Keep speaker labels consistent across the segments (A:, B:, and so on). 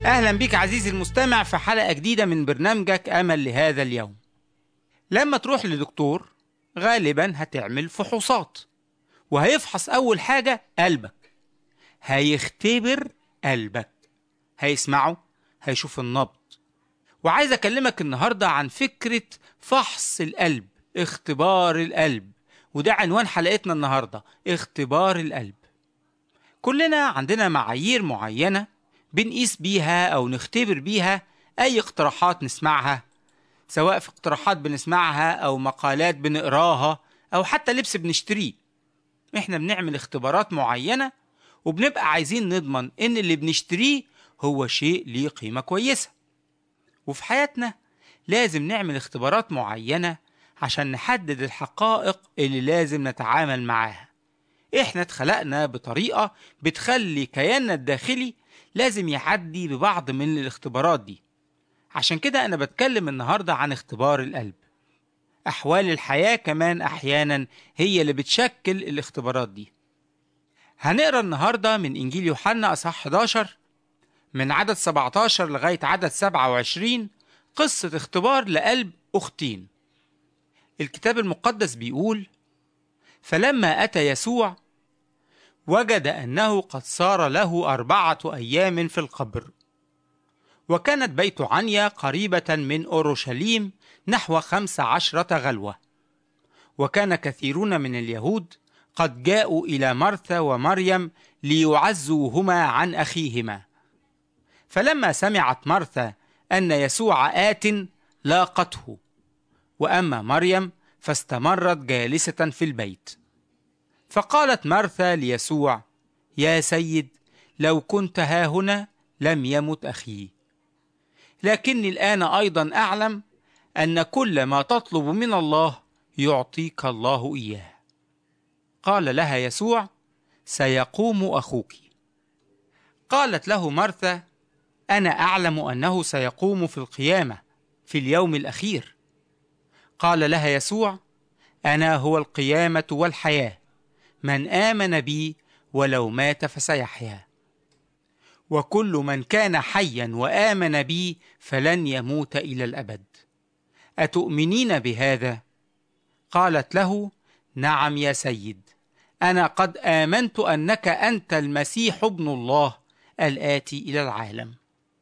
A: أهلا بك عزيزي المستمع في حلقة جديدة من برنامجك أمل لهذا اليوم لما تروح لدكتور غالبا هتعمل فحوصات وهيفحص أول حاجة قلبك هيختبر قلبك هيسمعه هيشوف النبض وعايز أكلمك النهاردة عن فكرة فحص القلب اختبار القلب وده عنوان حلقتنا النهاردة اختبار القلب كلنا عندنا معايير معينة بنقيس بيها أو نختبر بيها أي اقتراحات نسمعها سواء في اقتراحات بنسمعها أو مقالات بنقراها أو حتى لبس بنشتريه احنا بنعمل اختبارات معينة وبنبقى عايزين نضمن ان اللي بنشتريه هو شيء ليه قيمة كويسة وفي حياتنا لازم نعمل اختبارات معينة عشان نحدد الحقائق اللي لازم نتعامل معاها احنا اتخلقنا بطريقة بتخلي كياننا الداخلي لازم يعدي ببعض من الاختبارات دي عشان كده انا بتكلم النهاردة عن اختبار القلب احوال الحياة كمان احيانا هي اللي بتشكل الاختبارات دي هنقرا النهارده من انجيل يوحنا اصحاح 11 من عدد 17 لغايه عدد 27 قصه اختبار لقلب اختين الكتاب المقدس بيقول فلما اتى يسوع وجد انه قد صار له اربعه ايام في القبر وكانت بيت عنيا قريبه من اورشليم نحو خمس عشره غلوه وكان كثيرون من اليهود قد جاءوا إلى مرثا ومريم ليعزوهما عن أخيهما فلما سمعت مرثا أن يسوع آت لاقته وأما مريم فاستمرت جالسة في البيت فقالت مرثا ليسوع يا سيد لو كنت ها هنا لم يمت أخي لكني الآن أيضا أعلم أن كل ما تطلب من الله يعطيك الله إياه قال لها يسوع سيقوم اخوك قالت له مرثا انا اعلم انه سيقوم في القيامه في اليوم الاخير قال لها يسوع انا هو القيامه والحياه من امن بي ولو مات فسيحيا وكل من كان حيا وامن بي فلن يموت الى الابد اتؤمنين بهذا قالت له نعم يا سيد انا قد امنت انك انت المسيح ابن الله الاتي الى العالم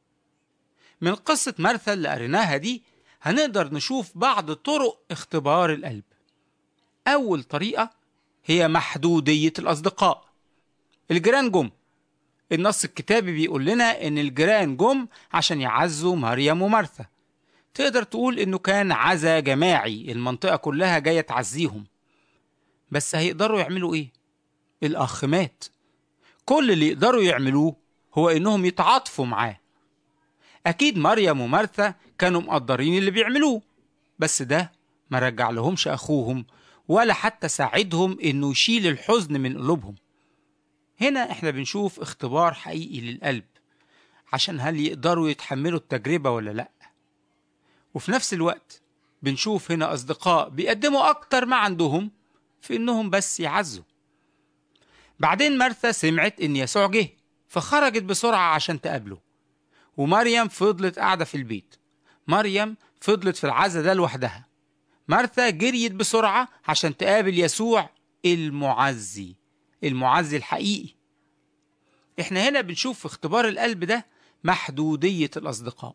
A: من قصه مرثا اللي قريناها دي هنقدر نشوف بعض طرق اختبار القلب اول طريقه هي محدوديه الاصدقاء الجيران جم النص الكتابي بيقول لنا ان الجيران جم عشان يعزوا مريم ومرثا تقدر تقول انه كان عزا جماعي المنطقه كلها جايه تعزيهم بس هيقدروا يعملوا ايه الاخ مات كل اللي يقدروا يعملوه هو انهم يتعاطفوا معاه اكيد مريم ومرثا كانوا مقدرين اللي بيعملوه بس ده ما رجع لهمش اخوهم ولا حتى ساعدهم انه يشيل الحزن من قلوبهم هنا احنا بنشوف اختبار حقيقي للقلب عشان هل يقدروا يتحملوا التجربة ولا لا وفي نفس الوقت بنشوف هنا أصدقاء بيقدموا أكتر ما عندهم في إنهم بس يعزوا بعدين مرثا سمعت إن يسوع جه فخرجت بسرعة عشان تقابله ومريم فضلت قاعدة في البيت مريم فضلت في العزا ده لوحدها مرثا جريت بسرعة عشان تقابل يسوع المعزي المعزي الحقيقي احنا هنا بنشوف في اختبار القلب ده محدودية الأصدقاء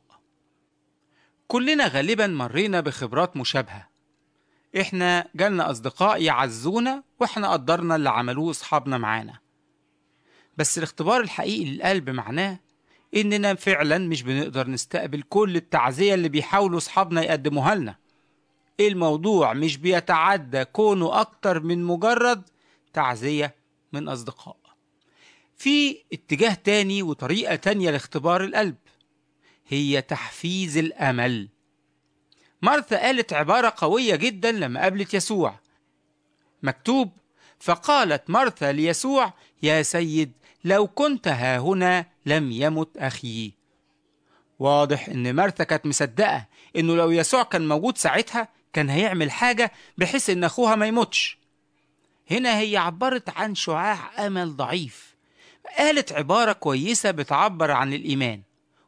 A: كلنا غالبا مرينا بخبرات مشابهة احنا جالنا أصدقاء يعزونا واحنا قدرنا اللي عملوه أصحابنا معانا بس الاختبار الحقيقي للقلب معناه إننا فعلا مش بنقدر نستقبل كل التعزية اللي بيحاولوا أصحابنا يقدموها لنا الموضوع مش بيتعدى كونه أكتر من مجرد تعزية من أصدقاء في اتجاه تاني وطريقة تانية لاختبار القلب هي تحفيز الأمل مرثا قالت عبارة قوية جدا لما قابلت يسوع مكتوب فقالت مرثا ليسوع يا سيد لو كنت ها هنا لم يمت أخي واضح ان مرثا كانت مصدقة انه لو يسوع كان موجود ساعتها كان هيعمل حاجة بحيث ان اخوها ما يموتش هنا هي عبرت عن شعاع امل ضعيف قالت عبارة كويسة بتعبر عن الايمان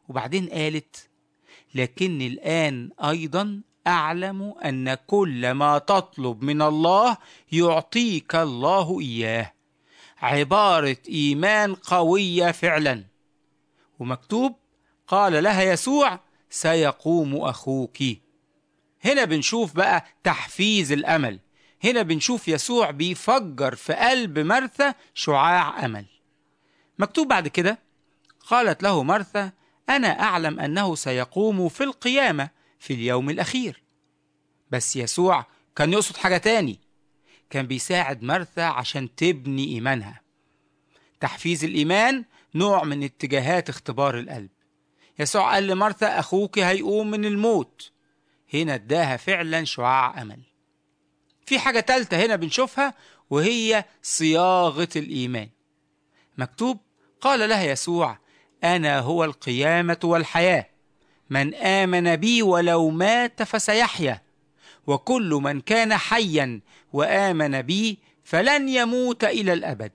A: وبعدين قالت لكني الآن أيضا أعلم أن كل ما تطلب من الله يعطيك الله إياه عبارة إيمان قوية فعلا ومكتوب قال لها يسوع سيقوم أخوك هنا بنشوف بقى تحفيز الأمل هنا بنشوف يسوع بيفجر في قلب مرثا شعاع أمل مكتوب بعد كده قالت له مرثا أنا أعلم أنه سيقوم في القيامة في اليوم الأخير بس يسوع كان يقصد حاجة تاني كان بيساعد مرثا عشان تبني إيمانها تحفيز الإيمان نوع من اتجاهات اختبار القلب يسوع قال لمرثا أخوك هيقوم من الموت هنا اداها فعلا شعاع أمل في حاجة تالتة هنا بنشوفها وهي صياغة الإيمان مكتوب قال لها يسوع أنا هو القيامة والحياة من آمن بي ولو مات فسيحيا وكل من كان حيا وآمن بي فلن يموت إلى الأبد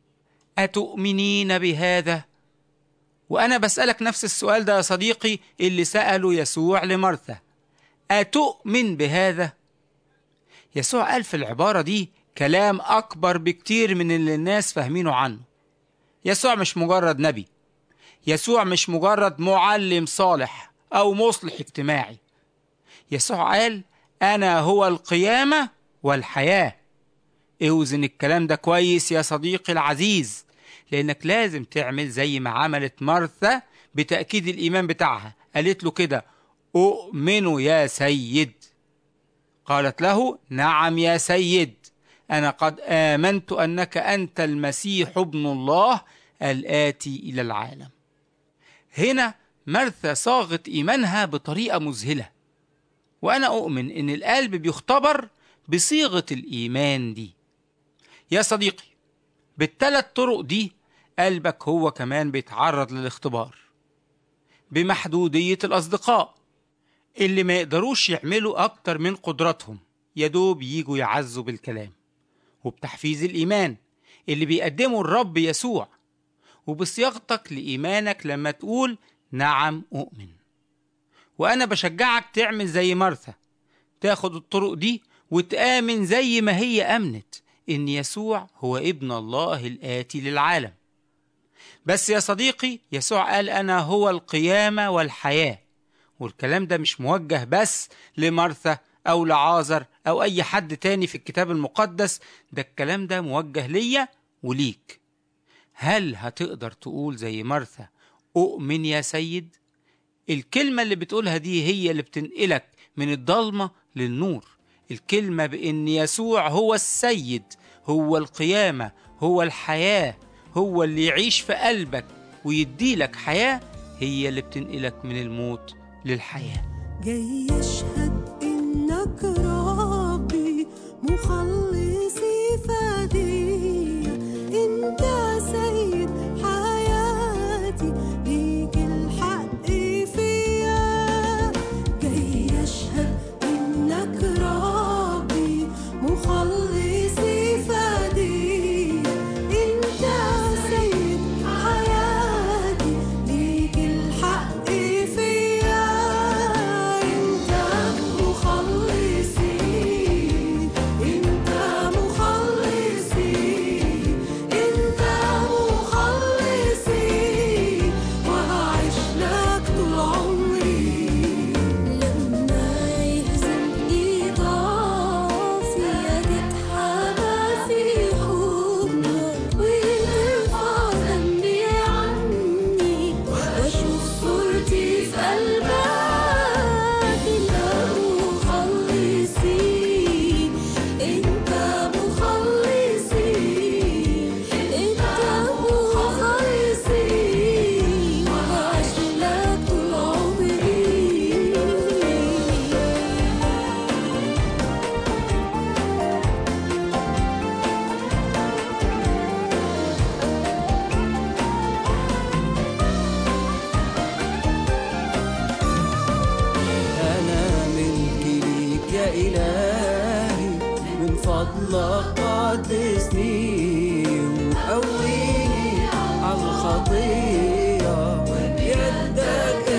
A: أتؤمنين بهذا؟ وأنا بسألك نفس السؤال ده يا صديقي اللي سأله يسوع لمرثا أتؤمن بهذا؟ يسوع قال في العبارة دي كلام أكبر بكتير من اللي الناس فاهمينه عنه يسوع مش مجرد نبي يسوع مش مجرد معلم صالح أو مصلح اجتماعي يسوع قال أنا هو القيامة والحياة اوزن الكلام ده كويس يا صديقي العزيز لأنك لازم تعمل زي ما عملت مرثا بتأكيد الإيمان بتاعها قالت له كده أؤمن يا سيد قالت له نعم يا سيد أنا قد آمنت أنك أنت المسيح ابن الله الآتي إلى العالم هنا مرثا صاغت إيمانها بطريقة مذهلة وأنا أؤمن إن القلب بيختبر بصيغة الإيمان دي يا صديقي بالثلاث طرق دي قلبك هو كمان بيتعرض للاختبار بمحدودية الأصدقاء اللي ما يقدروش يعملوا أكتر من قدراتهم يدوب يجوا يعزوا بالكلام وبتحفيز الإيمان اللي بيقدمه الرب يسوع وبصياغتك لإيمانك لما تقول نعم أؤمن وأنا بشجعك تعمل زي مرثا تاخد الطرق دي وتآمن زي ما هي أمنت إن يسوع هو ابن الله الآتي للعالم بس يا صديقي يسوع قال أنا هو القيامة والحياة والكلام ده مش موجه بس لمرثا أو لعازر أو أي حد تاني في الكتاب المقدس ده الكلام ده موجه ليا وليك هل هتقدر تقول زي مرثا أؤمن يا سيد؟ الكلمة اللي بتقولها دي هي اللي بتنقلك من الضلمة للنور الكلمة بإن يسوع هو السيد هو القيامة هو الحياة هو اللي يعيش في قلبك ويديلك حياة هي اللي بتنقلك من الموت للحياة
B: جاي يشهد إنك ربي مخلصي فدية أنت سيد حياتي ليك الحق فيا جاي يشهد إنك ربي مخلصي فدية أنت سيد حياتي ليك الحق فيا أنت مخلصي أنت مخلصي أنت مخلصي وهعيش لك طول عمري لما يهزمني ضعفي أتحمى في حضنك وترفع ذنبي عني وأشوف صورتي في قلبك أنت مخلصي أنت مخلصي أنت مخلصي وهعيش لك طول عمري
C: أنا ملك ليك يا إلهي من فضلك قدسني وقويني على الخطية يدك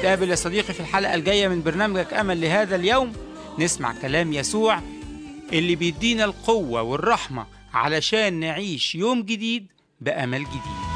A: نتقابل يا صديقي في الحلقة الجاية من برنامجك أمل لهذا اليوم نسمع كلام يسوع اللي بيدينا القوة والرحمة علشان نعيش يوم جديد بأمل جديد